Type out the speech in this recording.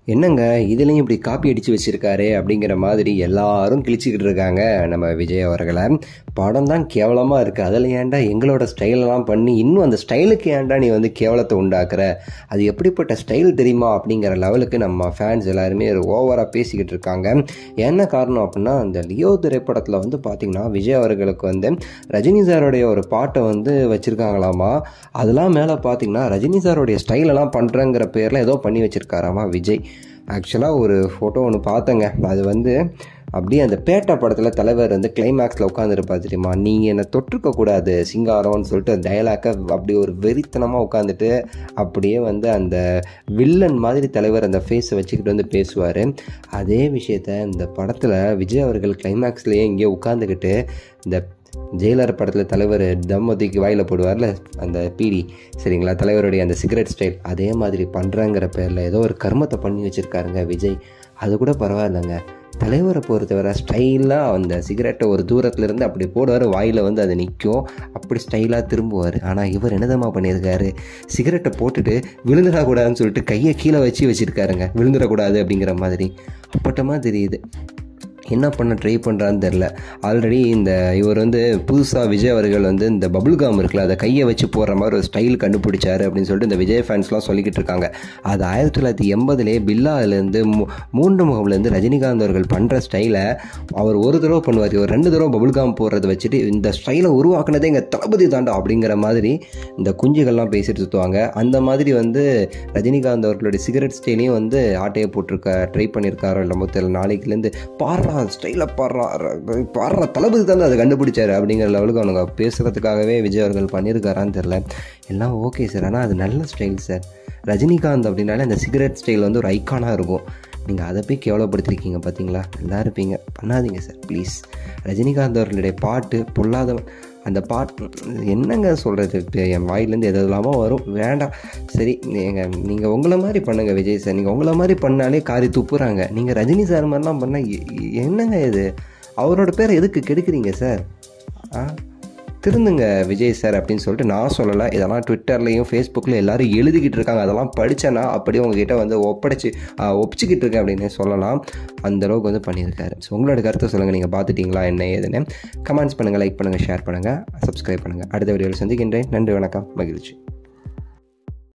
என்னங்க இதுலேயும் இப்படி காப்பி அடித்து வச்சுருக்காரு அப்படிங்கிற மாதிரி எல்லாரும் கிழிச்சிக்கிட்டு இருக்காங்க நம்ம விஜய் அவர்களை படம் தான் கேவலமாக இருக்குது அதில் ஏன்டா எங்களோட ஸ்டைலெல்லாம் பண்ணி இன்னும் அந்த ஸ்டைலுக்கு ஏன்டா நீ வந்து கேவலத்தை உண்டாக்குற அது எப்படிப்பட்ட ஸ்டைல் தெரியுமா அப்படிங்கிற லெவலுக்கு நம்ம ஃபேன்ஸ் எல்லாருமே ஓவராக பேசிக்கிட்டு இருக்காங்க என்ன காரணம் அப்படின்னா அந்த லியோ திரைப்படத்தில் வந்து பார்த்திங்கன்னா விஜய் அவர்களுக்கு வந்து ரஜினி சாருடைய ஒரு பாட்டை வந்து வச்சுருக்காங்களாமா அதெல்லாம் மேலே பார்த்தீங்கன்னா ரஜினி சாருடைய ஸ்டைலெல்லாம் பண்ணுறங்கிற பேரில் ஏதோ பண்ணி வச்சுருக்காராமா விஜய் ஆக்சுவலாக ஒரு ஃபோட்டோ ஒன்று பார்த்தேங்க அது வந்து அப்படியே அந்த பேட்டா படத்தில் தலைவர் வந்து கிளைமேக்ஸில் உட்காந்துருப்பார் தெரியுமா நீங்கள் என்னை தொற்றுக்க கூடாது சிங்காரம்னு சொல்லிட்டு டைலாக்கை அப்படி ஒரு வெறித்தனமாக உட்காந்துட்டு அப்படியே வந்து அந்த வில்லன் மாதிரி தலைவர் அந்த ஃபேஸை வச்சுக்கிட்டு வந்து பேசுவார் அதே விஷயத்த இந்த படத்தில் விஜய் அவர்கள் கிளைமேக்ஸ்லேயே இங்கேயே உட்காந்துக்கிட்டு இந்த ஜெயிலர் படத்தில் தலைவர் தம்மதிக்கு வாயில் போடுவார்ல அந்த பீடி சரிங்களா தலைவருடைய அந்த சிகரெட் ஸ்டைல் அதே மாதிரி பண்ணுறாங்கிற பேரில் ஏதோ ஒரு கர்மத்தை பண்ணி வச்சுருக்காருங்க விஜய் அது கூட பரவாயில்லைங்க தலைவரை பொறுத்தவரை ஸ்டைலாக அந்த சிகரெட்டை ஒரு தூரத்துலேருந்து அப்படி போடுவார் வாயில் வந்து அது நிற்கும் அப்படி ஸ்டைலாக திரும்புவார் ஆனால் இவர் என்னதமாக பண்ணியிருக்காரு சிகரெட்டை போட்டுட்டு விழுந்துடக்கூடாதுன்னு சொல்லிட்டு கையை கீழே வச்சு வச்சுருக்காருங்க விழுந்துடக்கூடாது அப்படிங்கிற மாதிரி அப்பட்டமாக தெரியுது என்ன பண்ண ட்ரை பண்ணுறான்னு தெரில ஆல்ரெடி இந்த இவர் வந்து புதுசாக விஜய் அவர்கள் வந்து இந்த பபுள் காம் இருக்குல்ல அதை கையை வச்சு போடுற மாதிரி ஒரு ஸ்டைல் கண்டுபிடிச்சாரு அப்படின்னு சொல்லிட்டு இந்த விஜய் ஃபேன்ஸ்லாம் சொல்லிக்கிட்டு இருக்காங்க அது ஆயிரத்தி தொள்ளாயிரத்தி எண்பதுலேயே பில்லாவிலேருந்து மூ மூன்று முகம்லேருந்து ரஜினிகாந்த் அவர்கள் பண்ணுற ஸ்டைலை அவர் ஒரு தடவை பண்ணுவார் ஒரு ரெண்டு தடவை பபுள் காம் போடுறத வச்சுட்டு இந்த ஸ்டைலை உருவாக்குனதே எங்கள் தளபதி தாண்டா அப்படிங்கிற மாதிரி இந்த குஞ்சுகள்லாம் பேசிட்டு சுற்றுவாங்க அந்த மாதிரி வந்து ரஜினிகாந்த் அவர்களுடைய சிகரெட் ஸ்டைலையும் வந்து ஆட்டையை போட்டிருக்க ட்ரை பண்ணியிருக்காரோ இல்லை மொத்தம் நாளைக்குலேருந்து பாடுறா ஸ்டைலாக பாடுறா பாடுற தளபதி தான் அதை கண்டுபிடிச்சாரு அப்படிங்கிற லெவலுக்கு அவனுங்க பேசுகிறதுக்காகவே விஜய் அவர்கள் பண்ணியிருக்காரான்னு தெரில எல்லாம் ஓகே சார் ஆனால் அது நல்ல ஸ்டைல் சார் ரஜினிகாந்த் அப்படின்னாலே அந்த சிகரெட் ஸ்டைல் வந்து ஒரு ஐக்கானாக இருக்கும் நீங்கள் அதை போய் கேவலப்படுத்திருக்கீங்க பார்த்தீங்களா நல்லா இருப்பீங்க பண்ணாதீங்க சார் ப்ளீஸ் ரஜினிகாந்த் அவர்களுடைய பாட்டு பொல்லாத அந்த பாட்டு என்னங்க சொல்கிறது என் வாயிலேருந்து எது இல்லாமல் வரும் வேண்டாம் சரி நீங்கள் நீங்கள் உங்களை மாதிரி பண்ணுங்கள் விஜய் சார் நீங்கள் உங்களை மாதிரி பண்ணாலே காரி துப்புறாங்க நீங்கள் ரஜினி சார் மாதிரிலாம் பண்ணால் என்னங்க இது அவரோட பேரை எதுக்கு கெடுக்குறீங்க சார் ஆ திருந்துங்க விஜய் சார் அப்படின்னு சொல்லிட்டு நான் சொல்லலை இதெல்லாம் ட்விட்டர்லேயும் ஃபேஸ்புக்கில் எல்லாரும் எழுதிக்கிட்டு இருக்காங்க அதெல்லாம் படித்தேன்னா அப்படியே உங்ககிட்ட வந்து ஒப்படைச்சி ஒப்பிச்சிக்கிட்டு இருக்கேன் அப்படின்னு சொல்லலாம் அந்த அளவுக்கு வந்து பண்ணியிருக்காரு ஸோ உங்களோட கருத்தை சொல்லுங்கள் நீங்கள் பார்த்துட்டிங்களா என்ன ஏதுன்னு கமெண்ட்ஸ் பண்ணுங்கள் லைக் பண்ணுங்கள் ஷேர் பண்ணுங்கள் சப்ஸ்கிரைப் பண்ணுங்கள் அடுத்த வீடியோவில் சந்திக்கின்றேன் நன்றி வணக்கம் மகிழ்ச்சி